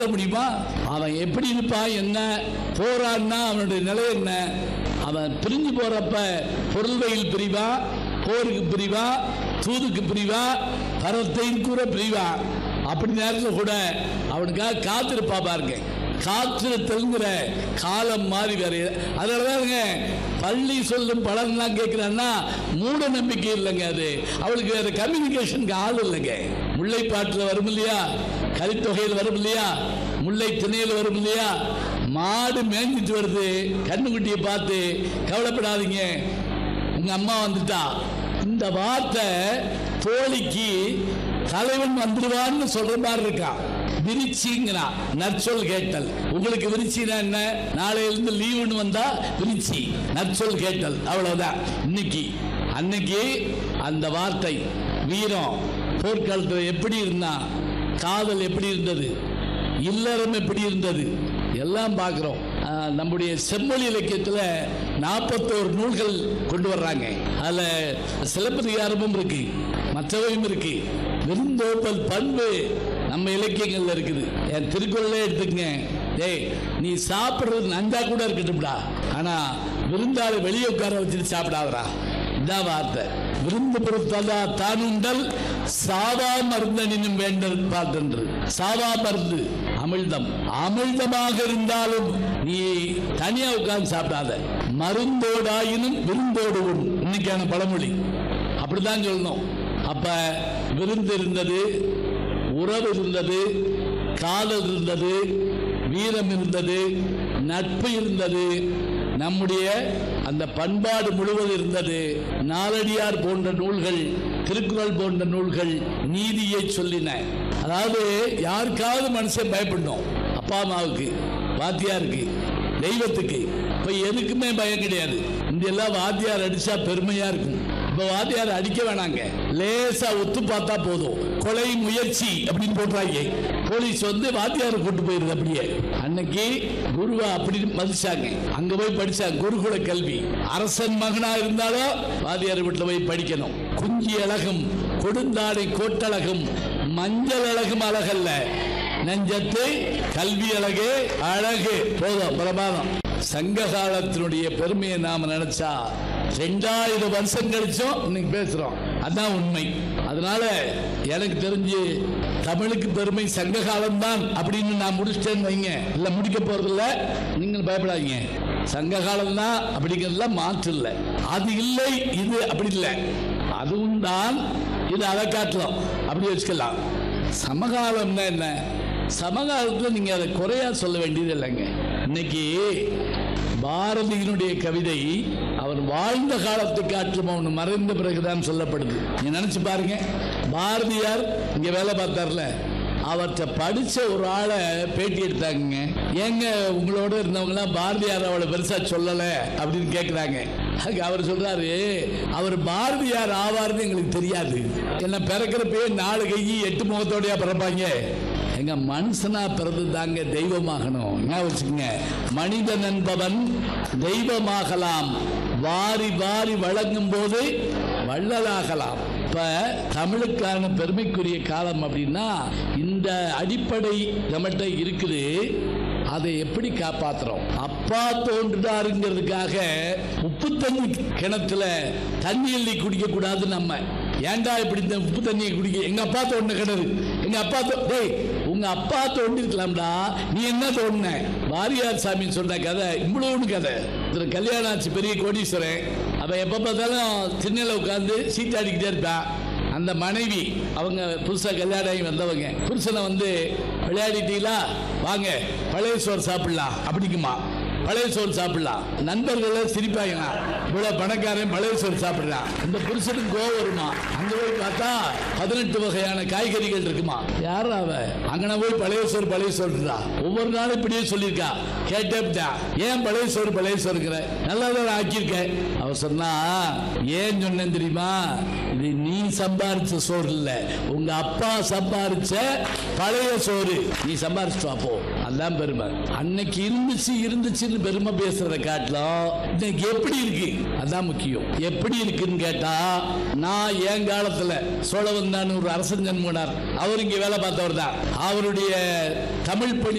முடியுமா அவன் எப்படி இருப்பான் என்ன போறான்னா அவனுடைய நிலை என்ன அவன் பிரிஞ்சு போறப்ப பொருள்வையில் பிரிவா போருக்கு பிரிவா தூதுக்கு பிரிவா பரத்தையும் கூட பிரிவா அப்படி நேரத்தில் கூட அவனுக்காக காத்திருப்பா பாருங்க காத்திருத்தல்ங்கிற காலம் மாறி வேற அதனாலதாங்க பள்ளி சொல்லும் பலன்லாம் கேட்கிறான்னா மூட நம்பிக்கை இல்லைங்க அது அவளுக்கு வேற கம்யூனிகேஷனுக்கு ஆள் இல்லைங்க முல்லைப்பாட்டில் வரும் இல்லையா கலித்தொகையில் வரும் இல்லையா முல்லை திணையில் வரும் இல்லையா மாடு மேய்ஞ்சிட்டு வருது கண்ணுக்குட்டியை பார்த்து கவலைப்படாதீங்க உங்க அம்மா வந்துட்டா இந்த வார்த்தை தோழிக்கு தலைவன் வந்துடுவான்னு சொல்ற மாதிரி இருக்கான் விரிச்சிங்கிறா நற்சொல் கேட்டல் உங்களுக்கு விரிச்சினா என்ன நாளையிலிருந்து லீவுன்னு வந்தா விரிச்சி நற்சொல் கேட்டல் அவ்வளவுதான் இன்னைக்கு அன்னைக்கு அந்த வார்த்தை வீரம் போர்க்காலத்தில் எப்படி இருந்தான் காதல் எப்படி இருந்தது இல்லறம் எப்படி இருந்தது எல்லாம் பார்க்குறோம் நம்முடைய செம்மொழி இலக்கியத்தில் நாற்பத்தோரு நூல்கள் கொண்டு வர்றாங்க அதில் சிலப்பதிகாரமும் இருக்கு மற்றவையும் இருக்கு விருந்தோப்பல் பண்பு நம்ம இலக்கியங்கள்ல இருக்குது என் திருக்குறளே எடுத்துக்கங்க டேய் நீ சாப்பிட்றது நஞ்சா கூட இருக்கட்டும்டா ஆனா விருந்தாளி வெளியே உட்கார வச்சுட்டு சாப்பிடாதடா இதான் வார்த்தை விருந்து பொறுத்ததா தானுண்டல் சாவா மருந்தனினும் வேண்டல் பார்த்தென்று சாவா மருந்து அமிழ்தம் அமிழ்தமாக இருந்தாலும் நீ தனியா உட்கார்ந்து சாப்பிடாத மருந்தோடாயினும் விருந்தோடு உண் இன்னைக்கான பழமொழி அப்படிதான் சொல்லணும் அப்ப விருந்து இருந்தது உறவு இருந்தது காதல் இருந்தது வீரம் இருந்தது நட்பு இருந்தது நம்முடைய அந்த பண்பாடு முழுவதும் இருந்தது நாலடியார் போன்ற நூல்கள் திருக்குறள் போன்ற நூல்கள் நீதியை சொல்லின அதாவது யாருக்காவது மனுஷன் பயப்படணும் அப்பா அம்மாவுக்கு வாத்தியாருக்கு தெய்வத்துக்கு இப்ப எதுக்குமே பயம் கிடையாது இந்த எல்லாம் வாத்தியார் அடிச்சா பெருமையா இருக்கும் இப்ப வாத்தியார் அடிக்க வேணாங்க லேசா ஒத்து பார்த்தா போதும் கொலை முயற்சி அப்படின்னு போட்டுறாங்க போலீஸ் வந்து வாத்தியாரை கூட்டு போயிருது அப்படியே அன்னைக்கு குருவா அப்படி மதிச்சாங்க அங்க போய் படிச்சாங்க குருகுல கல்வி அரசன் மகனா இருந்தாலும் வாத்தியார் வீட்டுல போய் படிக்கணும் குஞ்சி அழகும் கொடுந்தாடை கோட்டழகும் மஞ்சள் அழகும் அழகல்ல நெஞ்சத்து கல்வி அழகு அழகு போதும் பிரமாதம் சங்க காலத்தினுடைய பெருமையை நாம நினைச்சா ரெண்டாயிரம் வருஷம் கழிச்சும் இன்னைக்கு பேசுறோம் அதான் உண்மை அதனால எனக்கு தெரிஞ்சு தமிழுக்கு பெருமை சங்க காலம்தான் அப்படின்னு நான் முடிச்சிட்டேன்னு வைங்க இல்ல முடிக்க போறதில்ல நீங்கள் பயப்படாதீங்க சங்க காலம் தான் அப்படிங்கிறதுல மாற்று இல்லை அது இல்லை இது அப்படி இல்லை அதுவும் தான் இது அதை காட்டலாம் அப்படி வச்சுக்கலாம் சமகாலம்னா என்ன சமகாலத்தில் நீங்க அதை குறையா சொல்ல வேண்டியது இல்லைங்க இன்னைக்கு பாரதியினுடைய கவிதை அவர் வாழ்ந்த காலத்தை காற்றும் அவன் மறைந்த பிறகுதான் சொல்லப்படுது நீங்க நினைச்சு பாருங்க பாரதியார் இங்க வேலை பார்த்தார்ல அவர்கிட்ட படிச்ச ஒரு ஆளை பேட்டி எடுத்தாங்க ஏங்க உங்களோட இருந்தவங்களாம் பாரதியார் அவளை பெருசா சொல்லல அப்படின்னு கேட்குறாங்க அதுக்கு அவர் சொல்றாரு அவர் பாரதியார் ஆவார்னு எங்களுக்கு தெரியாது என்ன பிறக்கிறப்பே நாலு கை எட்டு முகத்தோடயா பிறப்பாங்க எங்க மனுஷனா பிறந்து தாங்க தெய்வமாகணும் ஞாபகம் வச்சுக்கோங்க மனிதன் என்பவன் தெய்வமாகலாம் வாரி வாரி வழங்கும் போது வள்ளலாகலாம் இப்ப தமிழுக்கான பெருமைக்குரிய காலம் அப்படின்னா இந்த அடிப்படை நம்மகிட்ட இருக்குது அதை எப்படி காப்பாத்துறோம் அப்பா தோன்றுடாருங்கிறதுக்காக உப்பு தண்ணி கிணத்துல தண்ணி எழுதி குடிக்க கூடாது நம்ம ஏன்டா இப்படி இந்த உப்பு தண்ணியை குடிக்க எங்க அப்பா தோண்டின கிணறு எங்க அப்பா தோ- டேய் உங்க அப்பா தோண்டிருக்கலாம்டா நீ என்ன தோண்டின வாரியார் சாமி சொன்ன கதை இவ்வளோன்னு கதை இதுல கல்யாணம் ஆச்சு பெரிய கோடீஸ்வரன் அவன் எப்ப பார்த்தாலும் திண்ணையில உட்காந்து சீட்டாடிக்கிட்டே இருப்பான் அந்த மனைவி அவங்க புதுசாக கல்யாணம் ஆகி வந்தவங்க புருஷனை வந்து விளையாடிட்டீங்களா வாங்க பழைய சோறு சாப்பிடலாம் அப்படிங்குமா பழைய சோறு சாப்பிடலாம் நண்பர்கள் சிரிப்பாங்கண்ணா இவ்வளோ பணக்காரன் பழைய சோறு சாப்பிடலாம் இந்த புருஷனுக்கு கோவம் வருமா அங்கே போய் பார்த்தா பதினெட்டு வகையான காய்கறிகள் இருக்குமா யாரா அவ அங்கன போய் பழைய சோறு பழைய சோறுடா ஒவ்வொரு நாளும் இப்படியே சொல்லியிருக்கா கேட்டேன்டா ஏன் பழைய சோறு பழைய சோறுங்கிற நல்லா தான் ஆக்கியிருக்க அவ சொன்னா ஏன் சொன்னேன் தெரியுமா இது நீ சம்பாரிச்ச சோறு இல்ல உங்க அப்பா சம்பாரிச்ச பழைய சோறு நீ சம்பாரிச்சுட்டு வா போ அதான் பெருமை அன்னைக்கு இருந்துச்சு இருந்துச்சுன்னு அப்படின்னு பெருமை பேசுறத காட்டிலும் இன்னைக்கு எப்படி இருக்கு அதான் முக்கியம் எப்படி இருக்குன்னு கேட்டா நான் என் காலத்துல சோழவந்தான் ஒரு அரசன் ஜன்மனார் அவர் இங்க வேலை பார்த்தவர் தான் அவருடைய தமிழ் பணி